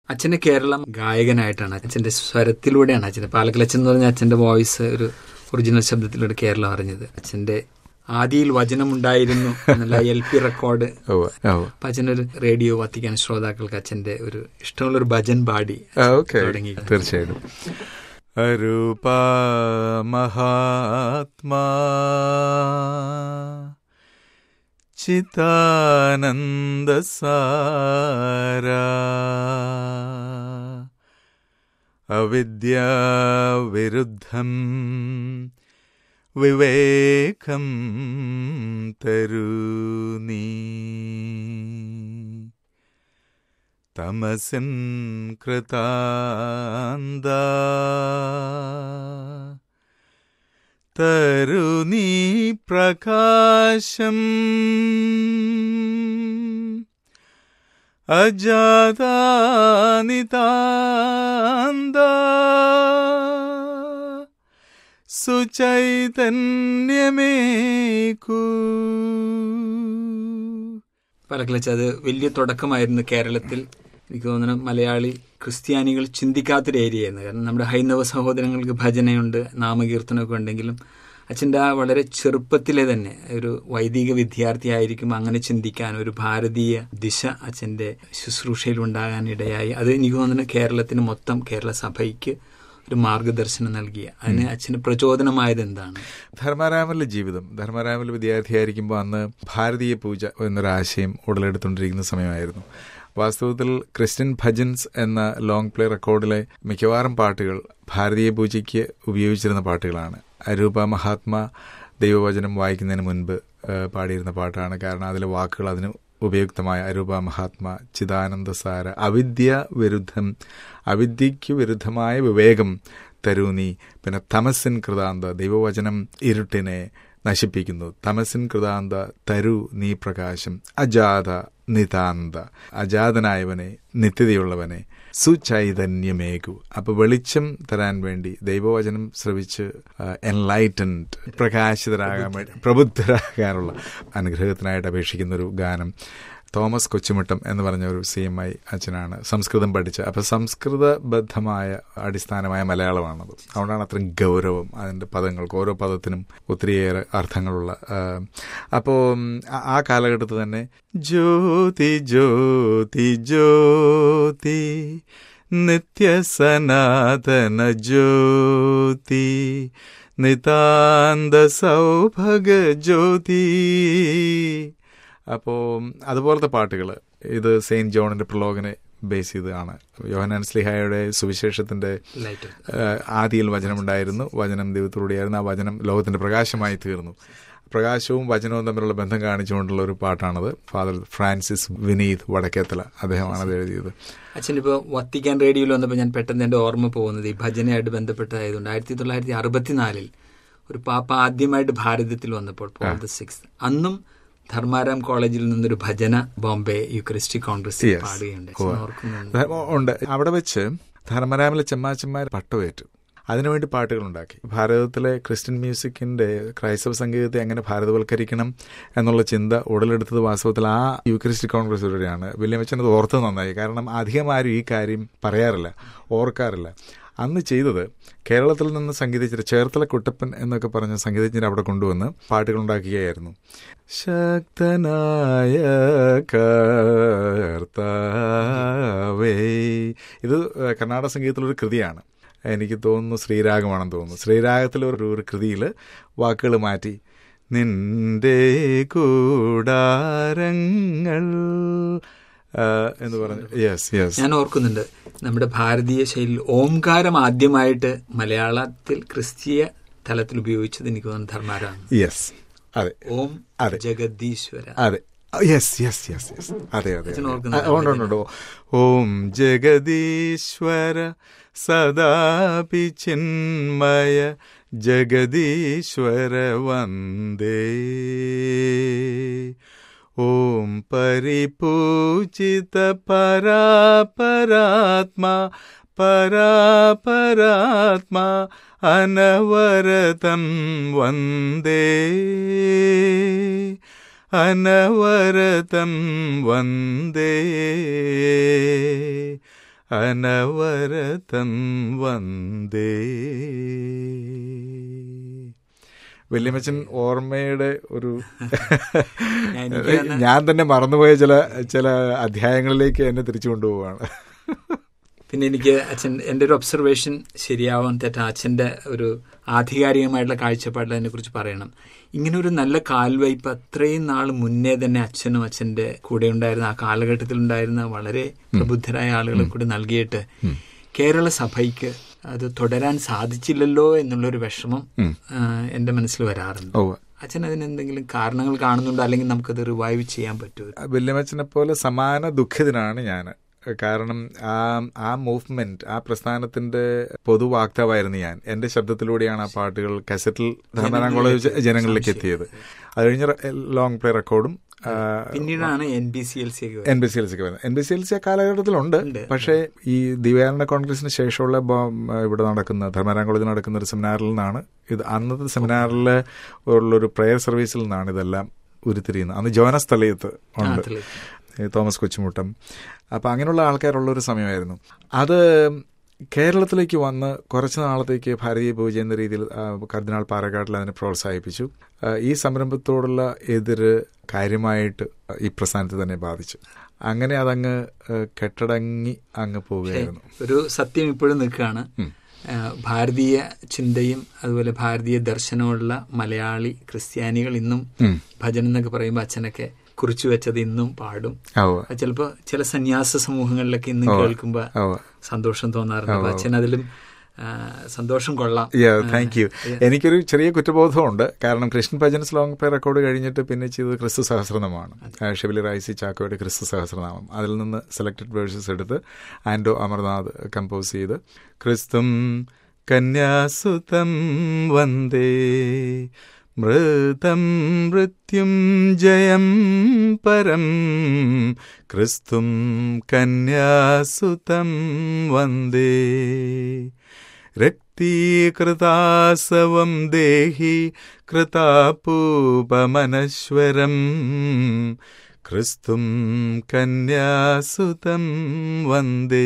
അച്ഛന്റെ കേരളം ഗായകനായിട്ടാണ് അച്ഛന്റെ സ്വരത്തിലൂടെയാണ് അച്ഛന്റെ പാലക്കലച്ചൻ എന്ന് പറഞ്ഞ അച്ഛന്റെ വോയിസ് ഒരു ഒറിജിനൽ ശബ്ദത്തിലൂടെ കേരളം അറിഞ്ഞത് അച്ഛന്റെ ആദിയിൽ വചനമുണ്ടായിരുന്നു എന്നുള്ള എൽ പി റെക്കോർഡ് ഉവ്വ്, ഉവ്വ്. അപ്പൊ അച്ഛനൊരു റേഡിയോ വത്തിക്കാൻ ശ്രോതാക്കൾക്ക് അച്ഛന്റെ ഒരു ഇഷ്ടമുള്ള ഒരു ഭജൻ പാടി ആ, ഓക്കെ തുടങ്ങി. തീർച്ചയായിട്ടും അരൂപ മഹാത്മാ ചിതാനന്ദ സാരാ അവിദ്യാവിരുദ്ധം വിവേകം തരൂ നീ തമസിൻ കൃതാന്ത തരുണീ പ്രകാശം അജാതാനിതാന്ത സുചൈതന്യമേക്കൂ പാലക്കലച്ച് അത് വലിയ തുടക്കമായിരുന്നു കേരളത്തിൽ എനിക്ക് തോന്നുന്നു മലയാളി ക്രിസ്ത്യാനികൾ ചിന്തിക്കാത്തൊരു ഏരിയയായിരുന്നു കാരണം നമ്മുടെ ഹൈന്ദവ സഹോദരങ്ങൾക്ക് ഭജനയുണ്ട് നാമകീർത്തനമൊക്കെ ഉണ്ടെങ്കിലും അച്ഛൻ്റെ ആ വളരെ ചെറുപ്പത്തിലെ തന്നെ ഒരു വൈദിക വിദ്യാർത്ഥി ആയിരിക്കും അങ്ങനെ ചിന്തിക്കാൻ ഒരു ഭാരതീയ ദിശ അച്ഛൻ്റെ ശുശ്രൂഷയിൽ ഉണ്ടാകാൻ ഇടയായി അത് എനിക്ക് തോന്നുന്നു കേരളത്തിന് മൊത്തം കേരള സഭയ്ക്ക് ഒരു മാർഗദർശനം നൽകിയ അതിന് അച്ഛന് പ്രചോദനമായത് എന്താണ് ധർമാരാമനിലെ ജീവിതം ധർമാരാമനിൽ വിദ്യാർത്ഥിയായിരിക്കുമ്പോൾ അന്ന് ഭാരതീയ പൂജ എന്നൊരാശയം ഉടലെടുത്തുകൊണ്ടിരിക്കുന്ന സമയമായിരുന്നു വാസ്തവത്തിൽ ക്രിസ്ത്യൻ ഭജൻസ് എന്ന ലോങ് പ്ലേ റെക്കോർഡിലെ മിക്കവാറും പാട്ടുകൾ ഭാരതീയ പൂജയ്ക്ക് ഉപയോഗിച്ചിരുന്ന പാട്ടുകളാണ് അരൂപ മഹാത്മാ ദൈവവചനം വായിക്കുന്നതിന് മുൻപ് ഏഹ്, പാടിയിരുന്ന പാട്ടാണ് കാരണം അതിലെ വാക്കുകൾ അതിന് ഉപയുക്തമായ അരൂപ മഹാത്മാ ചിദാനന്ദ സാര അവിദ്യ വിരുദ്ധം അവിദ്യയ്ക്ക് വിരുദ്ധമായ വിവേകം തരൂ നീ പിന്നെ തമസിൻ കൃതാന്ത ദൈവവചനം ഇരുട്ടിനെ നശിപ്പിക്കുന്നു തമസിൻ കൃതാന്ത തരു നീ പ്രകാശം അജാത നിതാന്ത അജാതനായവനെ നിത്യതയുള്ളവനെ സുചൈതന്യമേകു അപ്പൊ വെളിച്ചം തരാൻ വേണ്ടി ദൈവവചനം ശ്രവിച്ച് എൻലൈറ്റൻഡ് പ്രകാശിതരാകാൻ വേണ്ടി പ്രബുദ്ധരാകാനുള്ള അനുഗ്രഹത്തിനായിട്ട് അപേക്ഷിക്കുന്ന ഒരു ഗാനം തോമസ് കൊച്ചുമുട്ടം എന്ന് പറഞ്ഞ ഒരു സി എം ഐ അച്ഛനാണ് സംസ്കൃതം പഠിച്ച അപ്പം സംസ്കൃതബദ്ധമായ അടിസ്ഥാനമായ മലയാളമാണത് അതുകൊണ്ടാണ് അത്രയും ഗൗരവം അതിൻ്റെ പദങ്ങൾക്ക് ഓരോ പദത്തിനും ഒത്തിരിയേറെ അർത്ഥങ്ങളുള്ള അപ്പോൾ ആ കാലഘട്ടത്തിൽ തന്നെ ജ്യോതി ജ്യോതി ജ്യോതി നിത്യസനാതന ജ്യോതി നിതാന്ത സൗഭഗ ജ്യോതി അപ്പോൾ അതുപോലത്തെ പാട്ടുകൾ ഇത് സെയിൻറ്റ് ജോണിന്റെ പ്രലോഗനെ ബേസ് ചെയ്താണ് യോഹനാൻ സ്ലിഹായുടെ സുവിശേഷത്തിന്റെ ലൈറ്റ് ഏഹ്, ആദിയിൽ വചനമുണ്ടായിരുന്നു വചനം ദൈവത്തിലൂടെയായിരുന്നു ആ വചനം ലോകത്തിന്റെ പ്രകാശമായി തീർന്നു പ്രകാശവും വചനവും തമ്മിലുള്ള ബന്ധം കാണിച്ചുകൊണ്ടുള്ള ഒരു പാട്ടാണത് ഫാദർ ഫ്രാൻസിസ് വിനീത് വടക്കേത്തല അദ്ദേഹമാണ് അത് എഴുതിയത് അച്ഛനിപ്പോ വത്തിക്കാൻ റേഡിയോയിൽ വന്നപ്പോൾ ഞാൻ പെട്ടെന്ന് എൻ്റെ ഓർമ്മ പോകുന്നത് ഈ ഭജനയായിട്ട് ബന്ധപ്പെട്ടതായതുകൊണ്ട് ആയിരത്തി തൊള്ളായിരത്തി അറുപത്തിനാലിൽ ഒരു പാപ്പ ആദ്യമായിട്ട് ഭാരതത്തിൽ വന്നപ്പോൾ പോൾ ദ സിക്സ് അന്നും ധർമാരാം കോളേജിൽ നിന്നൊരു ഭജന ബോംബെ യുക്രിസ്റ്റിക് കോൺഗ്രസ് Yes. പാടുകയുണ്ട് ഉവ്വ്. അച്ഛൻ ഓർക്കുന്നുണ്ട് ധർമ്മ- ഉണ്ട് അവിടെ വെച്ച് ധർമ്മരാമിലെ ചെമ്മാച്ചന്മാർ പട്ടുവേറ്റു അതിനുവേണ്ടി പാട്ടുകൾ ഉണ്ടാക്കി ഭാരതത്തിലെ ക്രിസ്ത്യൻ മ്യൂസിക്കിന്റെ ക്രൈസ്തവ സംഗീതത്തെ എങ്ങനെ ഭാരതവൽക്കരിക്കണം എന്നുള്ള ചിന്ത ഉടലെടുത്തത് വാസ്തവത്തിൽ ആ യൂക്രിസ്റ്റിക് കോൺഗ്രസ് വഴിയാണ് വില്യം അച്ഛൻ അത് ഓർത്തത് നന്നായി കാരണം അധികം ആരും ഈ കാര്യം പറയാറില്ല ഓർക്കാറില്ല അന്ന് ചെയ്തത് കേരളത്തിൽ നിന്ന് സംഗീതിച്ചത് ചേർത്തല കുട്ടപ്പൻ എന്നൊക്കെ പറഞ്ഞ സംഗീതജ്ഞരെ അവിടെ കൊണ്ടുവന്ന് പാട്ടുകൾ ഉണ്ടാക്കുകയായിരുന്നു ശക്തനായ കർത്താവേ ഇത് കർണാടക സംഗീതത്തിലൊരു കൃതിയാണ് എനിക്ക് തോന്നുന്നു ശ്രീരാഗമാണെന്ന് തോന്നുന്നു ശ്രീരാഗത്തിലെ ഒരു ഒരു കൃതിയിൽ വാക്കുകൾ മാറ്റി നിന്റെ കൂടാരങ്ങൾ ആ, എന്ന് പറഞ്ഞു യെസ് യെസ് ഞാൻ ഓർക്കുന്നുണ്ട് നമ്മുടെ ഭാരതീയ ശൈലിയിൽ ഓംകാരം ആദ്യമായിട്ട് മലയാളത്തിൽ ക്രിസ്തീയ തലത്തിൽ ഉപയോഗിച്ചത് എനിക്ക് തോന്നുന്നു ധർമാരാണ് യെസ് അതെ ഓം അതെ. ജഗദീശ്വര അതെ യെസ് യെസ് യെസ് യെസ് അതെ അതെ അച്ഛൻ അതെ. ഓർക്കുന്നുണ്ടോ? ആ, ഉണ്ട് ഉണ്ട്, ഉണ്ട് ഓം ജഗദീശ്വര സദാപി ചിന്മയ ജഗദീശ്വര വന്ദേ ഓം പരിപൂജിത പരാപരാത്മാ പരാപരാത്മാ അനവരതം വന്ദേ അനവരതം വന്ദേ അനവരതം വന്ദേ വല്യമ്മച്ചൻ ഓർമ്മയുടെ ഒരു എനിക്ക് തന്നെ- ഞാൻ തന്നെ മറന്നുപോയ ചില ചില അധ്യായങ്ങളിലേക്ക് എന്നെ തിരിച്ചു കൊണ്ടുപോവാണ് പിന്നെ എനിക്ക് അച്ഛൻ എൻ്റെ ഒരു ഒബ്സർവേഷൻ ശരിയാവാൻ തെറ്റ അച്ഛൻ്റെ ഒരു ആധികാരികമായിട്ടുള്ള കാഴ്ചപ്പാടിൽ അതിനെക്കുറിച്ച് പറയണം ഇങ്ങനെ ഒരു നല്ല കാൽവയ്പ് അത്രയും നാൾ മുന്നേ തന്നെ അച്ഛനും അച്ഛൻ്റെ കൂടെ ഉണ്ടായിരുന്ന ആ കാലഘട്ടത്തിൽ ഉണ്ടായിരുന്ന വളരെ പ്രബുദ്ധരായ ആളുകളെ കൂടി നൽകിയിട്ട് കേരള സഭയ്ക്ക് അത് തുടരാൻ സാധിച്ചില്ലല്ലോ എന്നുള്ളൊരു വിഷമം ആ, എൻ്റെ മനസ്സിൽ വരാറുണ്ട് ഓ അച്ഛൻ അതിന് എന്തെങ്കിലും കാരണങ്ങൾ കാണുന്നുണ്ടോ അല്ലെങ്കിൽ നമുക്കത് റിവൈവ് ചെയ്യാൻ പറ്റുമോ വല്യമ്മച്ചനെ പോലെ സമാന ദുഃഖിതനാണ് ഞാൻ കാരണം ആ ആ മൂവ്മെന്റ് ആ പ്രസ്ഥാനത്തിന്റെ പൊതുവാക്താവായിരുന്നു ഞാൻ എന്റെ ശബ്ദത്തിലൂടെയാണ് ആ പാട്ടുകൾ കസറ്റിൽ ധർമ്മനാം കോളേജ് ജനങ്ങളിലേക്ക് എത്തിയത് അത് കഴിഞ്ഞ് ലോങ് പ്ലേ റെക്കോർഡും പിന്നീടാണ് N B C L C ഒക്കെ എൻ ബി സി എൽ സിക്ക് വരുന്നത് N B C L C ആ കാലഘട്ടത്തിലുണ്ട് ഉണ്ട്. പക്ഷേ ഈ ദിവ്യാരണ കോൺഗ്രസിന് ശേഷമുള്ള ബ- ഇവിടെ നടക്കുന്ന ധർമ്മരാം കോളേജിൽ നടക്കുന്ന ഒരു സെമിനാറിൽ നിന്നാണ് ഇത് അന്നത്തെ സെമിനാറിൽ ഉള്ളൊരു പ്രെയർ സർവീസിൽ നിന്നാണ് ഇതെല്ലാം ഉരുത്തിരിയുന്നത് അന്ന് ജോനസ് തലയത്ത് ഉണ്ട് അതില്. ഈ തോമസ് കൊച്ചുമുട്ടം അപ്പം അങ്ങനെയുള്ള ആൾക്കാരുള്ള ഒരു സമയമായിരുന്നു അത് കേരളത്തിലേക്ക് വന്ന് കുറച്ച് നാളത്തേക്ക് ഭാരതീയ പൂജ എന്ന രീതിയിൽ ആ, കർദിനാൾ പാറക്കാട്ടിൽ അതിനെ പ്രോത്സാഹിപ്പിച്ചു ആ, ഈ സംരംഭത്തോടുള്ള എതിര് കാര്യമായിട്ട് ഈ പ്രസ്ഥാനത്തെ തന്നെ ബാധിച്ചു അങ്ങനെ അതങ്ങ് ആ, കെട്ടടങ്ങി അങ്ങ് പോവുകയായിരുന്നു ഒരു സത്യം ഇപ്പോഴും നിൽക്കുകയാണ് ആ, ഭാരതീയ ചിന്തയും അതുപോലെ ഭാരതീയ ദർശനമുള്ള മലയാളി ക്രിസ്ത്യാനികൾ ഇന്നും ഭജനം എന്നൊക്കെ പറയുമ്പോൾ അച്ഛനൊക്കെ കുറിച്ചു വെച്ചത് ഇന്നും പാടും ഓ അത് ചിലപ്പോ ചില സന്യാസ സമൂഹങ്ങളിലൊക്കെ ഇന്നും കേൾക്കുമ്പോ ഓ സന്തോഷം തോന്നാറുണ്ട് അപ്പൊ അച്ഛൻ അതിലും ആ, സന്തോഷം കൊള്ളാം താങ്ക് യു എനിക്കൊരു ചെറിയ കുറ്റബോധമുണ്ട് കാരണം Krishnan bhajans long play record കഴിഞ്ഞിട്ട് പിന്നെ ചെയ്തത് ക്രിസ്തു സഹസ്രനാമമാണ് ആ, ഷെബിലി റൈസി ചാക്കോയുടെ ക്രിസ്തു സഹസ്രനാമം അതിൽ നിന്ന് സെലക്ടഡ് വേഴ്സസ് എടുത്ത് ആൻഡോ അമർനാഥ് കമ്പോസ് ചെയ്ത് ക്രിസ്തും കന്യാസുതം വന്ദേ മൃതം മൃത്യും ജയം പരം ക്രിസ്തും കന്യാസുതം വന്ദേ രക്തീകൃതാസവം ദേഹി കൃതാപൂപമനശ്വരം ക്രിസ്തും കന്യാസുതം വന്ദേ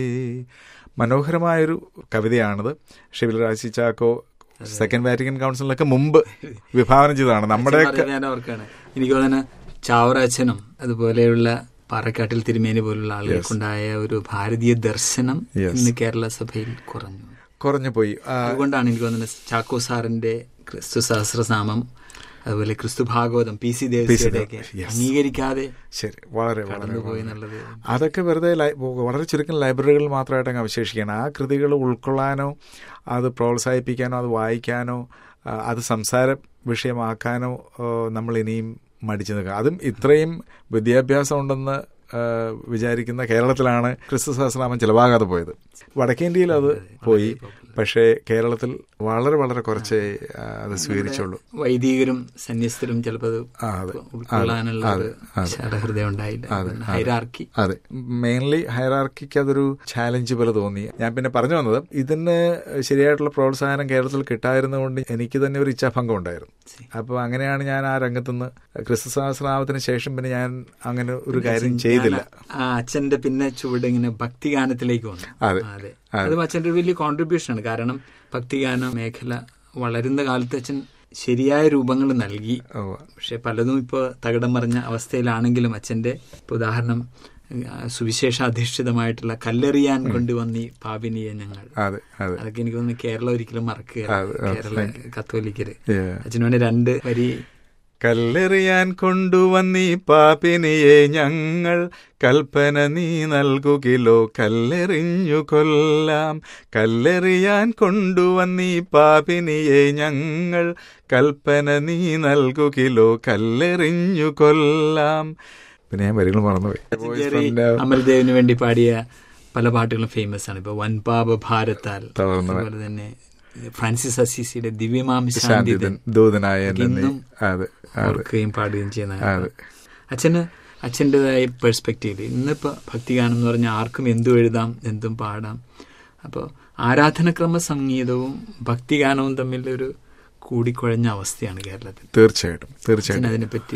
മനോഹരമായൊരു കവിതയാണിത് ഷിബിൽ രാശി ചാക്കോ സെക്കൻഡ് വാറ്റിക്കൻ കൗൺസിലിനൊക്കെ മുമ്പ് വിഭാവനം ചെയ്തതാണ് നമ്മുടെയൊക്കെ ഞാൻ ഓർക്കാണ് എനിക്ക് തോന്നുന്നു ചാവറച്ചനും അതുപോലെയുള്ള പാറക്കാട്ടിൽ തിരുമേനി പോലുള്ള ആളുകൾക്കുണ്ടായ ഒരു ഭാരതീയ ദർശനം ഇന്ന് കേരള സഭയിൽ കുറഞ്ഞു കുറഞ്ഞു പോയി ആ, അതുകൊണ്ടാണ് എനിക്ക് തോന്നുന്നത് ചാക്കോ സാറിന്റെ ക്രിസ്തു സഹസ്രനാമം അതുപോലെ ക്രിസ്തു ഭാഗവതം പി സി ദേവസിയുടെ ഒക്കെ അംഗീകരിക്കാതെ ശരി വളരെ വളരെ പോയി എന്നുള്ളത് അതൊക്കെ വെറുതെ ലൈ- വളരെ ചുരുക്കം ലൈബ്രറികളിൽ മാത്രമായിട്ട് അങ്ങ് അവശേഷിക്കുകയാണ് ആ കൃതികൾ ഉൾക്കൊള്ളാനോ അത് പ്രോത്സാഹിപ്പിക്കാനോ അത് വായിക്കാനോ ആ, അത് സംസാര വിഷയമാക്കാനോ ആ, നമ്മൾ ഇനിയും മടിച്ചു നിൽക്കുക അതും ഇത്രയും വിദ്യാഭ്യാസം ഉണ്ടെന്ന് ആ, വിചാരിക്കുന്ന കേരളത്തിലാണ് ക്രിസ്തു സഹസ്രനാമം ചിലവാകാതെ പോയത് വടക്കേന്ത്യയിൽ അത് പോയി പക്ഷേ കേരളത്തിൽ വളരെ വളരെ കുറച്ചേ ആ, അത് സ്വീകരിച്ചുള്ളൂ വൈദികരും സന്യസ്തരും ചിലപ്പോൾ അത് ആ, അതെ. ഉൾക്കൊള്ളാനുള്ള ഒരു ശാഠഹൃദയം ഉണ്ടായില്ല ഹൈറാർക്കി അതെ മെയിൻലി ഹൈറാർക്കിക്ക് അതൊരു ചാലഞ്ച് പോലെ തോന്നി ഞാൻ പിന്നെ പറഞ്ഞു വന്നത് ഇതിന് ശരിയായിട്ടുള്ള പ്രോത്സാഹനം കേരളത്തിൽ കിട്ടായിരുന്നതുകൊണ്ട് എനിക്ക് തന്നെ ഒരു ഇച്ഛാഭംഗം ഉണ്ടായിരുന്നു അപ്പോൾ അങ്ങനെയാണ് ഞാൻ ആ രംഗത്തുനിന്ന് ക്രിസ്തു സഹസ്രനാമത്തിന് ശേഷം പിന്നെ ഞാൻ അങ്ങനെ ഒരു കാര്യം ചെയ്തില്ല ആ അച്ഛന്റെ പിന്നെ ചുവട് ഇങ്ങനെ ഭക്തിഗാനത്തിലേക്ക് വന്നു അതെ. ആ, അതെ അതും അച്ഛന്റെ ഒരു വലിയ കോൺട്രിബ്യൂഷൻ ആണ് കാരണം ഭക്തിഗാന മേഖല വളരുന്ന കാലത്ത് അച്ഛൻ ശരിയായ രൂപങ്ങൾ നൽകി ഓ, പക്ഷെ പലതും ഇപ്പോൾ തകിടം മറിഞ്ഞ അവസ്ഥയിലാണെങ്കിലും അച്ഛന്റെ ഇപ്പൊ ഉദാഹരണം ആ, സുവിശേഷ അധിഷ്ഠിതമായിട്ടുള്ള കല്ലെറിയാൻ കൊണ്ടുവന്നി പാപിനിയെ ഞങ്ങൾ അതെ അതെ അതൊക്കെ എനിക്ക് തോന്നുന്നു കേരളം ഒരിക്കലും മറക്കുക അതെ, അതെ, കേരള കത്തോലിക്കര് Yeah. അച്ഛനു വേണ്ടി രണ്ട് വരി കല്ലെറിയാൻ കൊണ്ടുവന്നീ പാപിനിയെ ഞങ്ങൾ കൽപ്പന നീ നൽകുകിലോ കല്ലെറിഞ്ഞു കൊല്ലാം കല്ലെറിയാൻ കൊണ്ടുവന്നീ പാപിനിയെ ഞങ്ങൾ കൽപ്പന നീ നൽകുകിലോ കല്ലെറിഞ്ഞു കൊല്ലാം പിന്നെ ഞാൻ വരികൾ മറന്നുപോയി ജെറി അമൽദേവിന് വേണ്ടി പാടിയ പല പാട്ടുകളും ഫേമസ് ആണ് ഇപ്പൊ വൻപാപ ഭാരത്താൽ തളർന്നവൻ. അതുപോലെ തന്നെ ഫ്രാൻസിസ് അസീസിയുടെ ദിവ്യമാം ശാന്തിതൻ ശാന്തിതൻ ദൂതനായ എന്നെ നീ ഇന്നും അതെ അതെ ഓർക്കുകയും പാടുകയും ചെയ്യുന്ന അതെ. അച്ഛന് അച്ഛൻ്റെതായ പെർസ്പെക്റ്റീവ് ഇന്നിപ്പോൾ ഭക്തിഗാനം എന്ന് പറഞ്ഞാൽ ആർക്കും എന്തും എഴുതാം എന്തും പാടാം അപ്പോൾ ആരാധനക്രമ സംഗീതവും ഭക്തിഗാനവും തമ്മിലൊരു കൂടിക്കുഴഞ്ഞ അവസ്ഥയാണ് കേരളത്തിൽ തീർച്ചയായിട്ടും അച്ഛൻ തീർച്ചയായിട്ടും അതിനെപ്പറ്റി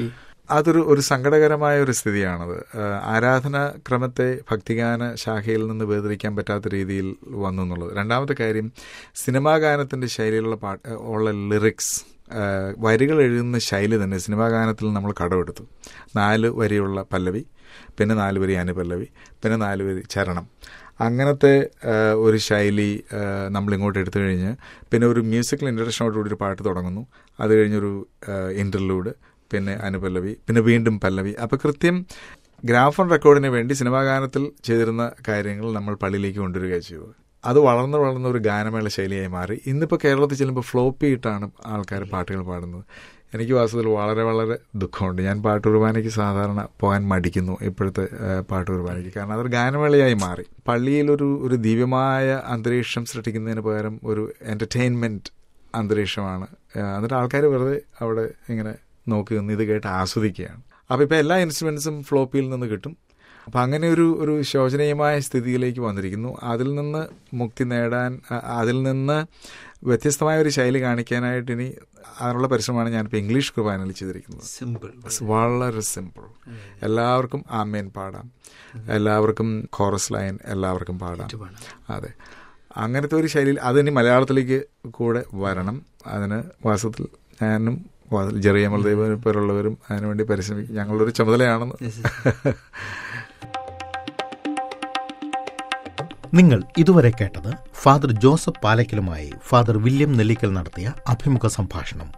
അതൊരു ഒരു സങ്കടകരമായ ഒരു സ്ഥിതിയാണത് ആഹ് ആരാധനാ ക്രമത്തെ ഭക്തിഗാന ശാഖയിൽ നിന്ന് വേർതിരിക്കാൻ പറ്റാത്ത രീതിയിൽ വന്നു എന്നുള്ളത് രണ്ടാമത്തെ കാര്യം സിനിമാ ഗാനത്തിൻ്റെ ശൈലിയിലുള്ള പാട്ട് ഉള്ള ലിറിക്സ് ആഹ് വരികൾ എഴുതുന്ന ശൈലി തന്നെ സിനിമാ ഗാനത്തിൽ നമ്മൾ കടമെടുത്തു നാല് വരിയുള്ള പല്ലവി പിന്നെ നാല് വരി അനുപല്ലവി പിന്നെ നാല് വരി ചരണം അങ്ങനത്തെ ആഹ് ഒരു ശൈലി ആഹ് നമ്മളിങ്ങോട്ട് എടുത്തു കഴിഞ്ഞ് പിന്നെ ഒരു മ്യൂസിക്കൽ ഇൻട്രഡക്ഷനോടുകൂടി ഒരു പാട്ട് തുടങ്ങുന്നു അത് കഴിഞ്ഞൊരു ഇൻ്റർലൂഡ് പിന്നെ അനുപല്ലവി പിന്നെ വീണ്ടും പല്ലവി അപ്പോൾ കൃത്യം ഗ്രാഫൺ റെക്കോർഡിന് വേണ്ടി സിനിമാ ഗാനത്തിൽ ചെയ്തിരുന്ന കാര്യങ്ങൾ നമ്മൾ പള്ളിയിലേക്ക് കൊണ്ടുവരികയാണ് ചെയ്തത് അത് വളർന്ന് വളർന്ന ഒരു ഗാനമേള ശൈലിയായി മാറി ഇന്നിപ്പോൾ കേരളത്തിൽ ചെല്ലുമ്പോൾ ഫ്ലോപ്പി ഇട്ടാണ് ആൾക്കാർ പാട്ടുകൾ പാടുന്നത് എനിക്ക് വാസ്തവത്തിൽ വളരെ വളരെ ദുഃഖമുണ്ട് ഞാൻ പാട്ട് കുർബാനയ്ക്ക് സാധാരണ പോകാൻ മടിക്കുന്നു ഇപ്പോഴത്തെ ഏഹ്, പാട്ട് കുർബാനയ്ക്ക് കാരണം അതൊരു ഗാനമേളയായി മാറി പള്ളിയിലൊരു ഒരു ദിവ്യമായ അന്തരീക്ഷം സൃഷ്ടിക്കുന്നതിന് പകരം ഒരു എൻ്റർടൈൻമെൻറ്റ് അന്തരീക്ഷമാണ് ഏഹ്, എന്നിട്ട് ആൾക്കാർ വെറുതെ അവിടെ ഇങ്ങനെ നോക്കി നിന്ന് ഇത് കേട്ട് ആസ്വദിക്കുകയാണ് അപ്പോൾ ഇപ്പോൾ എല്ലാ ഇൻസ്ട്രുമെൻസും ഫ്ലോപ്പിയിൽ നിന്ന് കിട്ടും അപ്പം അങ്ങനെ ഒരു ഒരു ശോചനീയമായ സ്ഥിതിയിലേക്ക് വന്നിരിക്കുന്നു അതിൽ നിന്ന് മുക്തി നേടാൻ അ- അതിൽ നിന്ന് വ്യത്യസ്തമായ ഒരു ശൈലി കാണിക്കാനായിട്ട് ഇനി അതിനുള്ള പരിശ്രമമാണ് ഞാനിപ്പോൾ ഇംഗ്ലീഷ് കുർബാനയിൽ ചെയ്തിരിക്കുന്നത് സിമ്പിൾ വളരെ സിമ്പിൾ എല്ലാവർക്കും ആമേൻ പാടാം എല്ലാവർക്കും കോറസ് ലൈൻ എല്ലാവർക്കും പാടാം അതെ അങ്ങനത്തെ ഒരു ശൈലിയിൽ അതിനി മലയാളത്തിലേക്ക് കൂടെ വരണം അതിന് വാസ്തവത്തിൽ ഞാനും വാ- ജെറി അമൽദേവ് പോലുള്ളവരും അതിനുവേണ്ടി പരിശ്രമിക്കും ഞങ്ങളുടെ ഒരു ചുമതലയാണെന്ന് നിങ്ങൾ ഇതുവരെ കേട്ടത് ഫാദർ ജോസഫ് പാലക്കലുമായി ഫാദർ വില്യം നെല്ലിക്കൽ നടത്തിയ അഭിമുഖ സംഭാഷണം